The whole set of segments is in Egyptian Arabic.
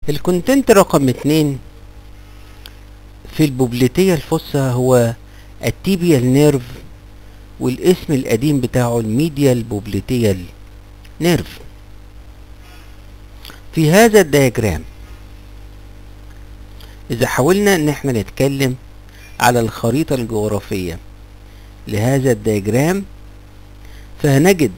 الكونتنت رقم اتنين في البوبليتية الفصة هو التيبيال نيرف والاسم القديم بتاعه الميديال بوبليتيال نيرف في هذا الدياجرام إذا حاولنا إن احنا نتكلم على الخريطة الجغرافية لهذا الدياجرام فهنجد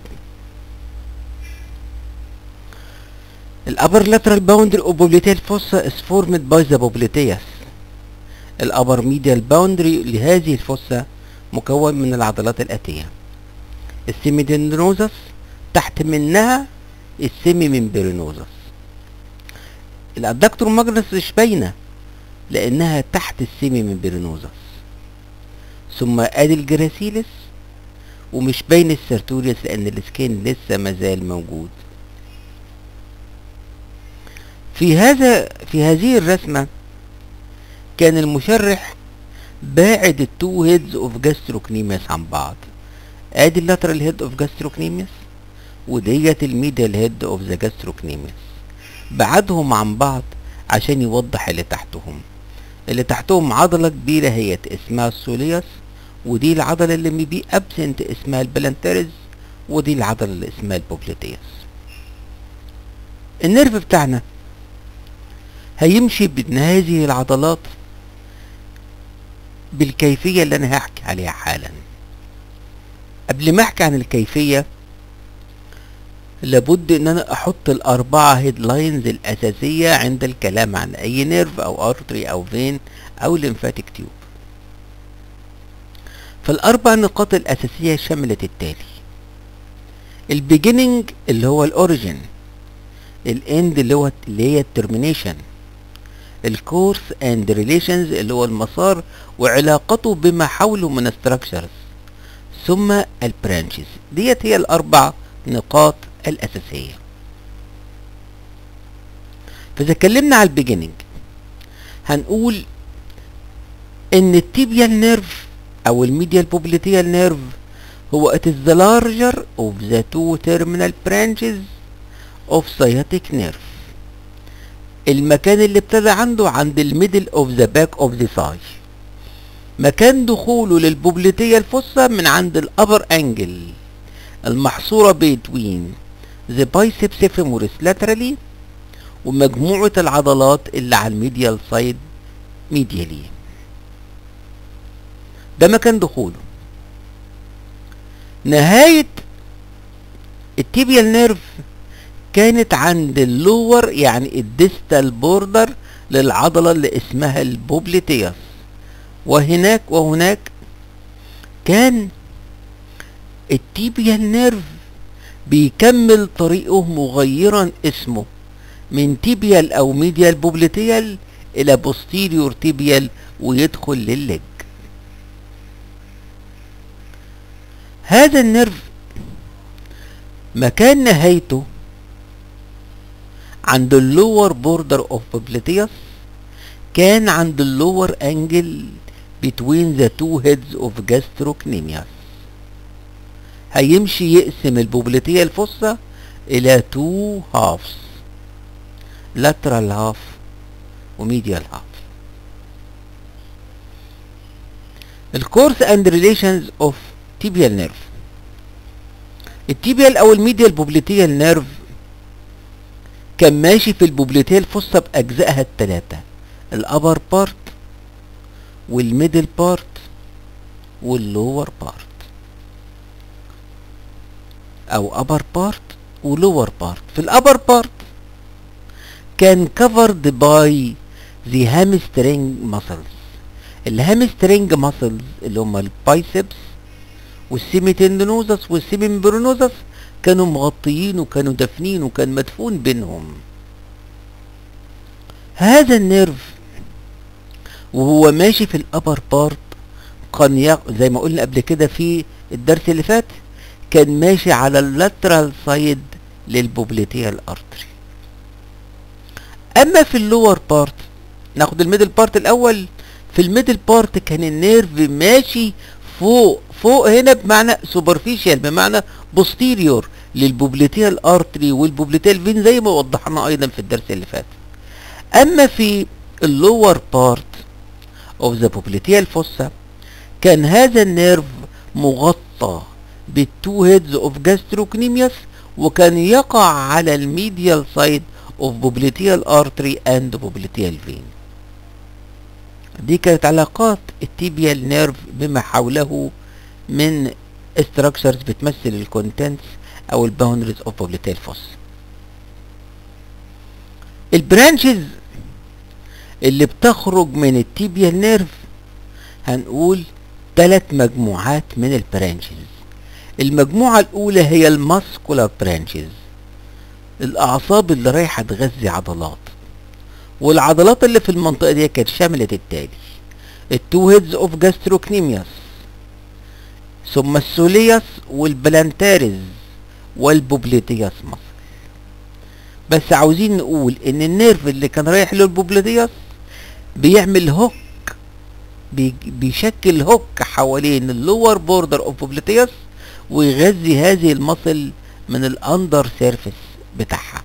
الأبر lateral boundary of popliteal fossa is formed by the popliteus الأبر medial boundary لهذه الفصة مكون من العضلات الآتية السيميدندروزس تحت منها السيمي ممبرينوزس الادكتور ماجنس مش باينه لانها تحت السيمي ممبرينوزس ثم ادي الجراسيلس ومش باين السيرتوريوس لان السكين لسه مازال موجود في هذا في هذه الرسمة كان المشرح باعد التو هيدز اوف جاستروكنيميس عن بعض ادي اللاترال هيد اوف جاستروكنيميس وديت الميديال هيد اوف ذا جاستروكنيميس بعدهم عن بعض عشان يوضح اللي تحتهم اللي تحتهم عضلة كبيرة هي اسمها السوليوس ودي العضلة اللي بي ابسنت اسمها البلانتيرز ودي العضلة اللي اسمها البوبليتيوس النيرف بتاعنا هيمشي بين هذه العضلات بالكيفية اللي انا هحكي عليها حالا قبل ما احكي عن الكيفية لابد ان انا احط الاربعة هيدلاينز الاساسية عند الكلام عن اي نيرف او ارتري او فين او ليمفاتيك تيوب فالاربع نقاط الاساسية شملت التالي البيجيننج اللي هو الاوريجين الاند اللي هو اللي هي الترمينيشن الكورس اند ريليشنز اللي هو المسار وعلاقته بما حوله من structures ثم البرانشز ديت هي الاربع نقاط الأساسية فإذا اتكلمنا على البيجيننج هنقول إن التيبيال نيرف أو الميديال بوبليتيال نيرف هو it is the larger of the two terminal branches of sciatic nerve المكان اللي ابتدى عنده عند الميدل اوف ذا باك اوف ذا ثاي مكان دخوله للبوبليتية الفصة من عند الابر انجل المحصورة بين the biceps femoris laterally ومجموعة العضلات اللي على الميديال سايد ميديالي ده مكان دخوله نهاية التيبيال نيرف كانت عند اللور يعني الديستال بوردر للعضلة اللي اسمها البوبليتياس وهناك وهناك كان التيبيال نيرف بيكمل طريقه مغيرا اسمه من تيبيال او ميديال بوبليتيال الى بوستيريور تيبيال ويدخل لللج هذا النيرف مكان نهايته عند اللور بوردر اوف بوبليتيوس كان عند اللور انجل between the two heads of gastrocnemius هيمشي يقسم البوبليتية الفصة إلى two halves lateral half وميديال half الكورس اند ريليشنز اوف tibial nerve التيبيال او الميديال بوبليتيال نيرف كان ماشي في البوبليتية الفصة بأجزائها التلاتة الأبر بارت والميدل بارت واللور بارت أو أبر بارت ولور بارت في الأبر بارت كان covered by the hamstring muscles الهامسترينج muscles اللي هما البايسبس والسيميتندنوزس والسيميمبرونوزس كانوا مغطيين وكانوا دافنين وكان مدفون بينهم هذا النيرف وهو ماشي في الابر بارت كان يق... زي ما قلنا قبل كده في الدرس اللي فات كان ماشي على اللاترال سايد للبوبليتيال ارتري اما في اللور بارت ناخد الميدل بارت الاول في الميدل بارت كان النيرف ماشي فوق فوق هنا بمعنى سوبرفيشال بمعنى بوستيريور للبوبليتيال ارتري والبوبليتيال فين زي ما وضحنا ايضا في الدرس اللي فات اما في اللور بارت اوف ذا بوبليتيال فوسا كان هذا النيرف مغطى بالتو هيدز اوف جاستروكنيميوس وكان يقع على الميديال سايد اوف بوبليتيال ارتري اند بوبليتيال فين دي كانت علاقات التيبيال نيرف بما حوله من structures بتمثل الكونتنتس او الباوندريز اوف بوبليتيال فوس البرانشز اللي بتخرج من التيبيال نيرف هنقول ثلاث مجموعات من البرانشز المجموعة الأولى هي الماسكولار برانشز الأعصاب اللي رايحة تغذي عضلات والعضلات اللي في المنطقة دي كانت شملت التالي التو هيدز اوف جاستروكنيميوس ثم السوليوس والبلانتاريز والبوبليتيوس مصر بس عاوزين نقول ان النيرف اللي كان رايح للبوبليتيوس بيعمل هوك بي بيشكل هوك حوالين اللور بوردر اوف بوبليتيوس ويغذي هذه المصل من الاندر سيرفيس بتاعها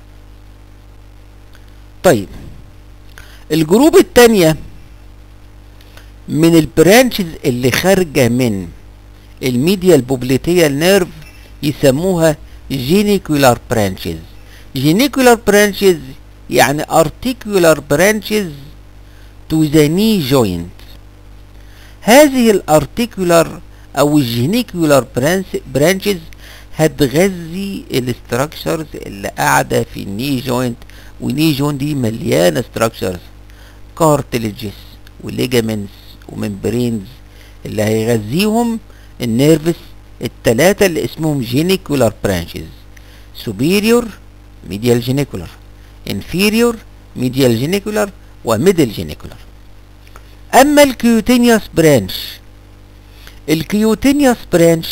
طيب الجروب التانية من البرانشز اللي خارجة من الميديال بوبليتيال نيرف يسموها جينيكولار برانشز جينيكولار برانشز يعني articular branches to the knee joint هذه الارتيكولار او الجينيكولار برانشز هتغذي الاستراكشرز اللي قاعده في الني جوينت وني جوينت دي مليانه استراكشرز كارتليجز وليجامنتس وممبرينز اللي هيغذيهم النيرفس التلاتة اللي اسمهم جينيكولار برانشز superior medial genicular inferior medial genicular وميدل جينيكولار اما الكيوتينيوس برانش الكيوتينيوس برانش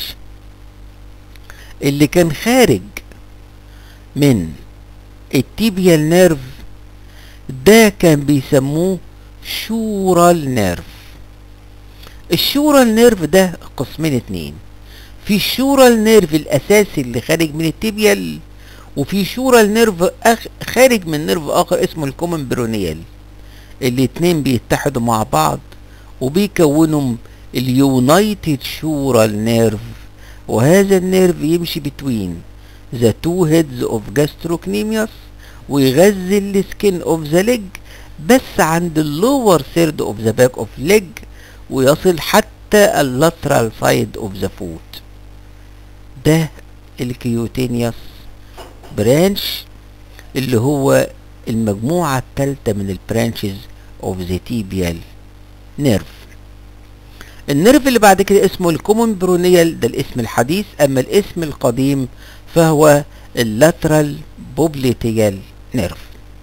اللي كان خارج من التيبيال نيرف ده كان بيسموه شورال نيرف الشورال نيرف ده قسمين اتنين في الشورال نيرف الاساسي اللي خارج من التيبيال وفي شورال نيرف أخ خارج من نيرف اخر اسمه الكومن برونيال الاتنين بيتحدوا مع بعض وبيكونوا اليونايتد شورال نيرف وهذا النيرف يمشي بتوين ذا تو هيدز اوف جاستروكنيميوس ويغذي السكين اوف ذا ليج بس عند اللور سيرد اوف ذا باك اوف ليج ويصل حتى اللاترال سايد اوف ذا فوت ده الكيوتينيوس برانش اللي هو المجموعة الثالثة من البرانشز اوف ذا تيبيال نيرف النيرف اللي بعد كده اسمه الكومون برونيال ده الاسم الحديث اما الاسم القديم فهو اللاترال بوبليتيال نيرف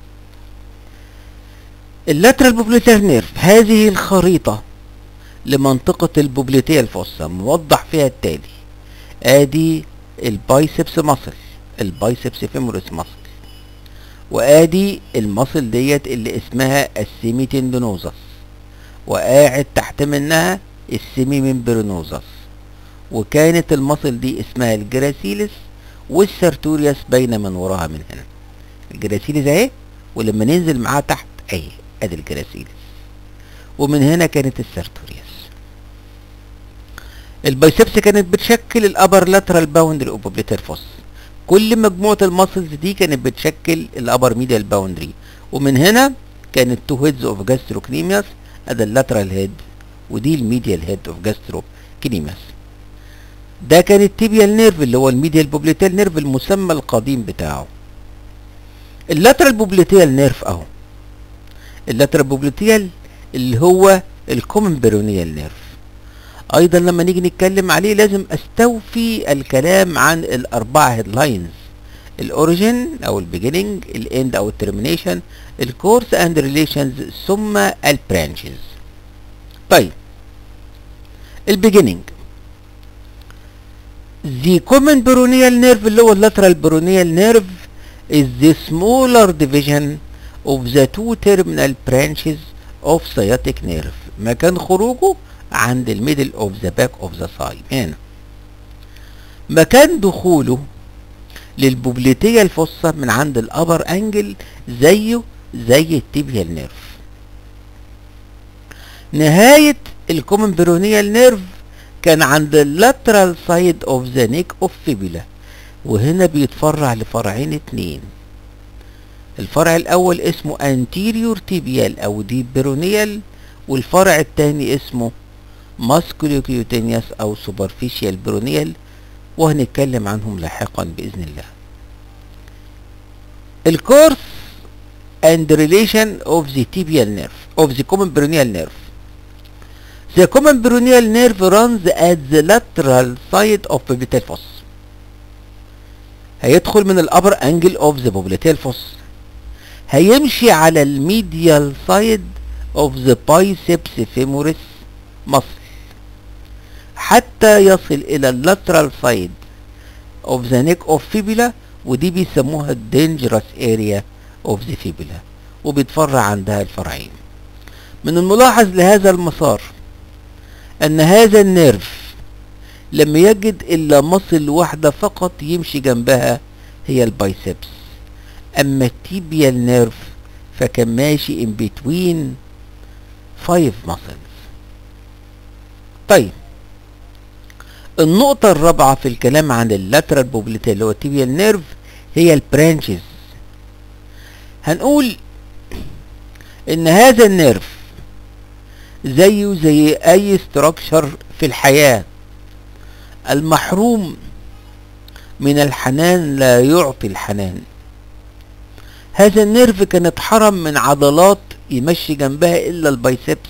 اللاترال بوبليتيال نيرف هذه الخريطة لمنطقة البوبليتيال فوسا موضح فيها التالي ادي البايسبس ماسل البايسبس فيموريس ماسل وادي المصل ديت اللي اسمها السيميتندونوزس وقاعد تحت منها السيمي ممبرينوزس وكانت المصل دي اسمها الجراسيلس والسرتوريوس باينه من وراها من هنا الجراسيلس اهي ولما ننزل معاها تحت اهي ادي الجراسيلس ومن هنا كانت السرتوريوس البايسبس كانت بتشكل الابر لاترال باوندري اوف بوبليتير فوس كل مجموعه الماسلز دي كانت بتشكل الابر ميديال باوندري ومن هنا كانت تو هيدز اوف جاستروكنيميوس ادي اللاترال هيد ودي الميديال هيد اوف جاستروكنيميوس ده كان التيبيال نيرف اللي هو الميديال بوبليتيال نيرف المسمى القديم بتاعه اللاترال بوبليتيال نيرف اهو اللاترال بوبليتيال اللي هو الكومن بيرونيال نيرف ايضا لما نيجي نتكلم عليه لازم استوفي الكلام عن الاربعه هيدلاينز الاوريجين او البيجيننج الاند او الترمينيشن الكورس اند ريليشنز ثم البرانشز طيب البيجيننج The common peroneal nerve اللي هو اللاترال peroneal nerve is the smaller division of the two terminal branches of sciatic nerve مكان خروجه عند الميدل اوف ذا باك اوف ذا سايد هنا مكان دخوله للبوبليتية الفصة من عند الابر انجل زيه زي التيبيال نيرف نهاية الكومن بيرونيال نيرف كان عند اللاترال سايد اوف ذا نيك اوف فيبولا وهنا بيتفرع لفرعين اتنين الفرع الاول اسمه anterior tibial او ديب بيرونيال والفرع التاني اسمه ماسكولوكيوتينيوس او superficial بيرونيال وهنتكلم عنهم لاحقا باذن الله الكورس and relation of the tibial nerve of the common peroneal nerve the common peroneal nerve runs at the lateral side of popliteal fossa هيدخل من الابر انجل اوف ذا popliteal fossa هيمشي على الميديال سايد اوف ذا biceps femoris muscle حتى يصل الى اللاترال سايد اوف ذا نيك اوف فيبولا ودي بيسموها الدينجرس اريا اوف ذا فيبولا وبيتفرع عندها الفرعين من الملاحظ لهذا المسار ان هذا النيرف لم يجد الا مصل واحدة فقط يمشي جنبها هي البايسبس اما التيبيال نيرف فكان ماشي in between five muscles طيب النقطة الرابعة في الكلام عن اللاترال بوبليتا اللي هو التيبيال نيرف هي البرانشز هنقول ان هذا النيرف زيه زي اي استراكشر في الحياة المحروم من الحنان لا يعطي الحنان هذا النيرف كان اتحرم من عضلات يمشي جنبها الا البايسبس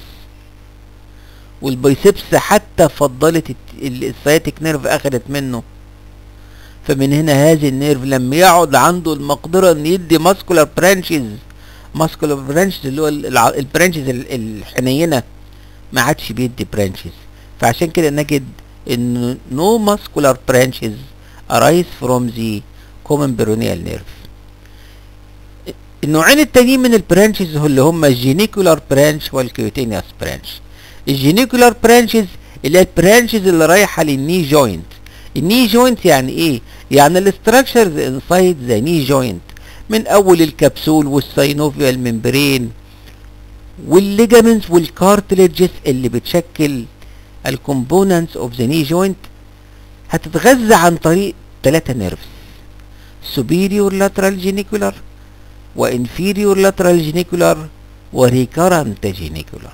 والبايسبس حتى فضلت السياتيك نيرف اخدت منه فمن هنا هذا النيرف لم يعد عنده المقدرة ان يدي ماسكولار برانشز ماسكولار برانشز اللي هو البرانشز الحنينة ما عادش بيدي برانشز فعشان كده نجد ان no muscular branches arise from the common peroneal nerve النوعين التانيين من البرانشز اللي هم الجينيكولار برانش والكيوتينيوس برانش الجينيكولار برانشز اللي هي البرانشز اللي رايحه للني جوينت الني جوينت يعني ايه يعني الاستراكشرز انسايد ذا ني جوينت من اول الكبسول والساينوفيال ممبرين والليجامنتس والكارتليجز اللي بتشكل الكومبوننتس اوف ذا ني جوينت هتتغذى عن طريق ثلاثة نيرفز superior lateral genicular وانفيريور lateral genicular وريكارنت genicular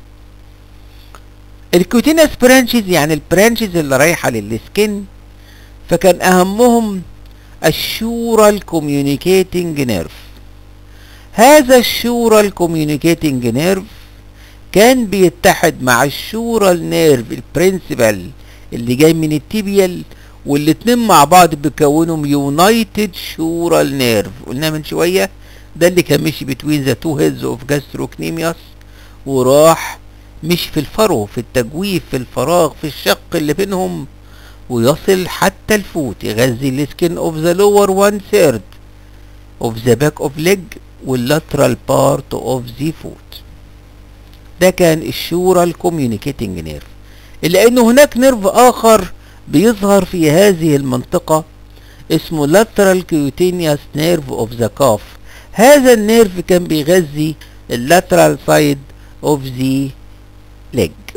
الكوتينس برانشز يعني البرانشز اللي رايحه للسكن فكان اهمهم الشورال كوميونيكيتنج نيرف هذا الشورال كوميونيكيتنج نيرف كان بيتحد مع الشورال نيرف البرنسبل اللي جاي من التيبيال والاتنين مع بعض بيكونوا يونايتد شورال نيرف قلنا من شويه ده اللي كان مشي بتوين ذا تو هيدز اوف جاستروكنيميوس وراح مش في الفرو في التجويف في الفراغ في الشق اللي بينهم ويصل حتى الفوت يغذي السكن اوف ذا لور وان ثيرد اوف ذا باك اوف ليج واللاترال بارت اوف ذا فوت ده كان الشورال كوميونيكيتنج نيرف الا ان هناك نيرف اخر بيظهر في هذه المنطقة اسمه lateral cutaneous nerve of the calf هذا النيرف كان بيغذي اللاترال سايد اوف ذا leg